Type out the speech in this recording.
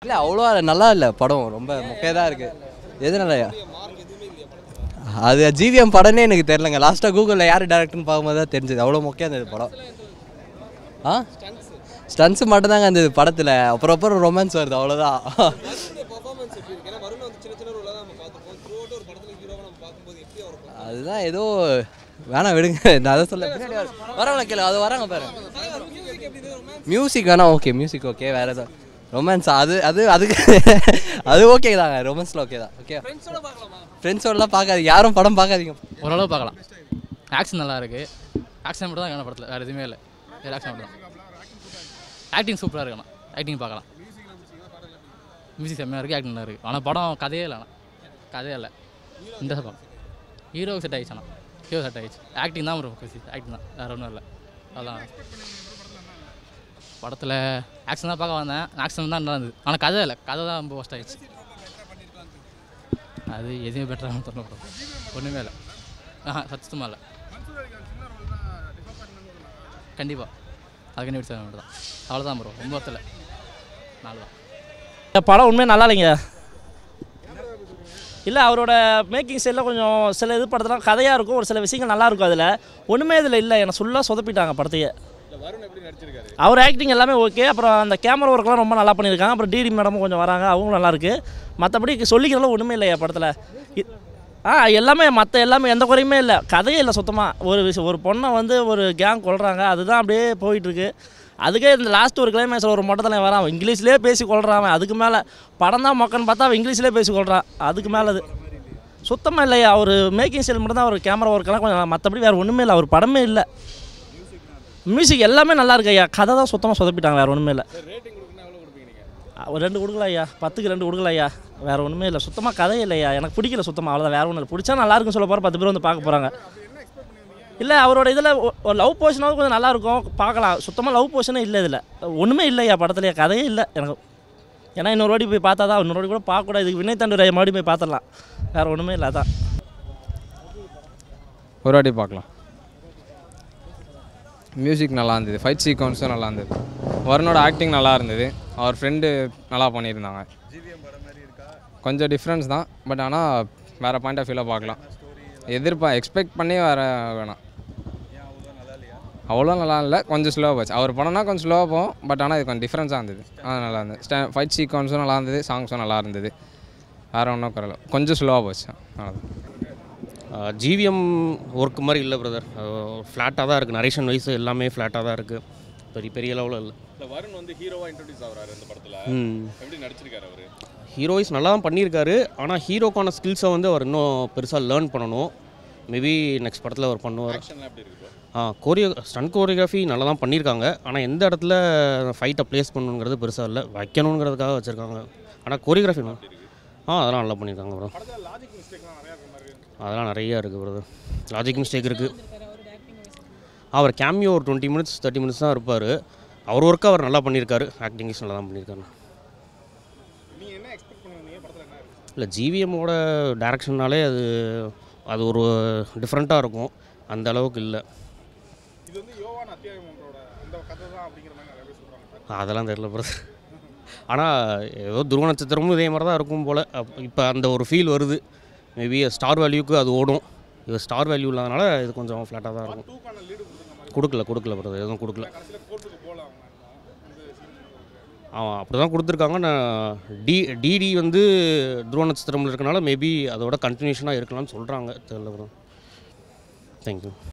இல்லை அவ்வளோ நல்லா இல்லை படம் ரொம்ப மொக்கையாக தான் இருக்குது எதுனாலயா அது ஜிவிஎம் படம்னே எனக்கு தெரிலங்க லாஸ்ட்டாக கூகுளில் யார் டேரக்டர்னு பார்க்கும்போது தான் தெரிஞ்சது அவ்வளோ மொக்கையாக இருந்தது படம் ஆ ஸ்டன்ஸ் மட்டும்தாங்க அந்த படத்தில் அப்புறம் அப்புறம் ரொமான்ஸ் வருது அவ்வளோதான் அதுதான் ஏதோ வேணாம் விடுங்க நான் அதை சொல்ல பின்னாடி வர- வரவங்கள கேளு அது வராங்க பாரு மியூசிக் வேணா ஓகே மியூசிக் ஓகே வேற எதாவது ரொமான்ஸ் அது அது அதுக்கு அது ஓகே தாங்க ரொமான்ஸில் ஓகே தான் ஓகே ஃப்ரெண்ட்ஸோடலாம் பார்க்காதீங்க யாரும் படம் பார்க்காதீங்க ஓரளவு பார்க்கலாம் ஆக்ஷன் நல்லா இருக்கு ஆக்ஷன் மட்டும் தான் காணும் படத்தில் வேறு எதுவுமே இல்லை வேறு ஆக்ஷன் மட்டும் தான் ஆக்டிங் சூப்பராக இருக்கணும் ஆக்டிங் பார்க்கலாம் மியூசிக் செம்மையாக இருக்குது ஆக்டிங் நல்லா இருக்குது ஆனால் படம் கதையே இல்லை ஆனால் கதையே இல்லை இந்த படம் ஹீரோவுக்கு செட் ஆகிடுச்சு ஆனால் ஹீரோ செட் ஆகிடுச்சு ஆக்டிங் தான் ஒரு ஆக்டிங் தான் வேறு ஒன்றும் இல்லை அதான் படத்தில் ஆக்ஷன் தான் பார்க்க வந்தேன் ஆக்ஷன் தான் நல்லா இருந்தது ஆனால் கதை இல்லை கதை தான் ரொம்ப ஒஸ்ட் ஆயிடுச்சு அது எதுவுமே பெட்டராக தோண படம் ஒன்றுமே இல்லை ஆஹா சத்தமாக இல்லை கண்டிப்பாக அதுக்கு கண்டிப்பாக தேவை மட்டும் தான் அவ்வளோதான் ப்ரோ ரொம்ப ஒருத்தல நாலு தான் இந்த படம் உண்மையாக நல்லா இல்லைங்க இல்லை அவரோட மேக்கிங் ஸ்டைலில் கொஞ்சம் சில இது படத்தெல்லாம் கதையாக இருக்கும் ஒரு சில விஷயங்கள் நல்லா இருக்கும் அதில் ஒன்றுமே இதில் இல்லை எனக்கு ஃபுல்லாக சொதப்பிட்டாங்க படத்தையே அவர் ஆக்டிங் எல்லாமே ஓகே அப்புறம் அந்த கேமரா ஒர்க்லாம் ரொம்ப நல்லா பண்ணியிருக்காங்க அப்புறம் டிடி மேடமும் கொஞ்சம் வராங்க அவங்களும் நல்லா இருக்கு மற்றபடி சொல்லிக்கிறதுலாம் ஒன்றுமே இல்லையா படத்தில் இ- ஆ எல்லாமே மற்ற எல்லாமே எந்த குறையுமே இல்லை கதையே இல்லை சுத்தமாக ஒரு விஷயம் ஒரு பொண்ணை வந்து ஒரு கேங் கொள்றாங்க அதுதான் அப்படியே போயிட்டுருக்கு அதுக்கே இந்த லாஸ்ட் ஒரு கிளைமேக்ஸில் ஒரு மொட்டத்தில் வரான் அவன் இங்கிலீஷ்லேயே பேசி கொள்றான் அவன் அதுக்கு மேலே படம் தான் மொக்கன்னு பார்த்தா அவன் இங்கிலீஷ்லேயே பேசி கொள்றான் அதுக்கு மேலே அது சுத்தமாக இல்லையா அவர் மேக்கிங் ஸ்டைல் மட்டும் தான் அவர் கேமரா ஒர்க்கெல்லாம் கொஞ்சம் மற்றபடி வேறு ஒன்றுமே இல்லை அவர் படமே இல்லை மியூசிக் எல்லாமே நல்லா இருக்கு ஐயா கதை தான் சுத்தமாக சொதப்பிட்டாங்க வேறு ஒன்றுமே இல்லை ஒரு ரெண்டு கொடுக்கல ஐயா பத்துக்கு ரெண்டு கொடுக்கல ஐயா வேறு ஒன்றுமே இல்லை சுத்தமாக கதை இல்லையா எனக்கு பிடிக்கல சுத்தமாக அவ்வளோதான் வேறு ஒன்றும் இல்லை பிடிச்சா நல்லா இருக்குன்னு சொல்ல போகிற பத்து பேர் வந்து பார்க்க போகிறாங்க இல்லை அவரோட இதில் ஒரு லவ் போர்ஷனாவது கொஞ்சம் நல்லா இருக்கும் பார்க்கலாம் சுத்தமாக லவ் போர்ஷனே இல்லை இதில் ஒன்றுமே இல்லையா படத்துலையே கதையே இல்லை எனக்கு ஏன்னா இன்னொரு வாட்டி போய் பார்த்தா தான் இன்னொரு வாட்டி கூட பார்க்கக்கூடாது இதுக்கு வினய் தண்டுரை மறுபடியும் போய் பார்த்துடலாம் வேறு ஒன்றுமே இல்லை அதான் ஒரு வாட்டி பார்க்கலாம் மியூசிக் நல்லா இருந்தது ஃபைட் சீக்வன்ஸும் நல்லா இருந்தது வருணோட ஆக்டிங் நல்லா இருந்தது அவர் ஃப்ரெண்டு நல்லா பண்ணியிருந்தாங்க கொஞ்சம் டிஃப்ரென்ஸ் தான் பட் ஆனால் வேறு பாயிண்ட் ஆஃப் வியூவில் பார்க்கலாம் எதிர்ப்பா எக்ஸ்பெக்ட் பண்ணி வேற வேணாம் அவ்வளோ நல்லா இல்லை கொஞ்சம் ஸ்லோவாக போச்சு அவர் படம்னா கொஞ்சம் ஸ்லோவாக போகும் பட் ஆனால் இது கொஞ்சம் டிஃப்ரென்ஸாக இருந்தது அது நல்லா இருந்தது ஸ்டே ஃபைட் சீக்வன்ஸும் நல்லா இருந்தது சாங்ஸும் நல்லா இருந்தது வேறு ஒன்றும் குறல கொஞ்சம் ஸ்லோவாக போச்சு அவ்வளோதான் ஜிவிஎம் ஒர்க் மாதிரி இல்லை பிரதர் ஃப்ளாட்டாக தான் இருக்குது நரேஷன் வைஸ் எல்லாமே ஃப்ளாட்டாக தான் இருக்குது பெரிய பெரிய லெவலில் இல்லை இந்த வருண் வந்து ஹீரோவா இன்ட்ரோடியூஸ் ஆகுறாரு இந்த படத்துல ம் எப்படி நடிச்சிருக்காரு அவரு ஹீரோயிஸ் நல்லா தான் பண்ணியிருக்காரு ஆனால் ஹீரோக்கான ஸ்கில்ஸை வந்து அவர் இன்னும் பெருசாக லேர்ன் பண்ணணும் மேபி நெக்ஸ்ட் படத்தில் அவர் பண்ணுவார் ஆக்ஷன்லாம் எப்படி இருக்கு bro? ஆ கோரியோ ஸ்டன் கோரியோகிராஃபி நல்லா தான் பண்ணியிருக்காங்க ஆனால் எந்த இடத்துல ஃபைட்டை ப்ளேஸ் பண்ணணுங்கிறது பெருசாக இல்லை வைக்கணுங்கிறதுக்காக வச்சுருக்காங்க ஆனால் கோரியோகிராஃபி ஆ அதெல்லாம் நல்லா பண்ணியிருக்காங்க ப்ரோ அதெல்லாம் நிறைய இருக்குது ப்ரோ லாஜிக் மிஸ்டேக் இருக்குது அவர் கேமியோ ஒரு டுவெண்ட்டி மினிட்ஸ் தேர்ட்டி மினிட்ஸ் தான் இருப்பார் அவர் ஒர்க்கு அவர் நல்லா பண்ணியிருக்காரு ஆக்டிங் நல்லா தான் பண்ணியிருக்காரு இல்லை ஜிவிஎம்மோட டேரக்ஷன்னாலே அது அது ஒரு டிஃப்ரெண்ட்டாக இருக்கும் அந்த அளவுக்கு இல்லை இது வந்து யோவான் அத்தியாயம் ஒன்றோட அந்த கதை தான் அப்படிங்கிற மாதிரி நிறைய பேர் சொல்றாங்க அதெல்லாம் தெரியல பிரதர் ஆனால் ஏதோ துருவ நட்சத்திரமும் இதே மாதிரி தான் இருக்கும் போல் இப்போ அந்த ஒரு ஃபீல் வருது மேபி ஸ்டார் வேல்யூக்கு அது ஓடும் இது ஸ்டார் வேல்யூ இல்லாதனால இது கொஞ்சம் ஃப்ளாட்டாக தான் இருக்கும் டூக்கான லீடு கொடுத்துருக்க மாதிரி கொடுக்கல கொடுக்கல பிரதர் எதுவும் கொடுக்கல கடைசியில் கோர்ட்டுக்கு போகல அவங்க இந்த scene அவன் அப்படி தான் கொடுத்துருக்காங்க நான் டி டிடி வந்து துருவ நட்சத்திரமில் இருக்கனால மேபி அதோட கண்டினியூஷனாக இருக்கலாம்னு சொல்கிறாங்க தெரியல ப்ரோ தேங்க்யூ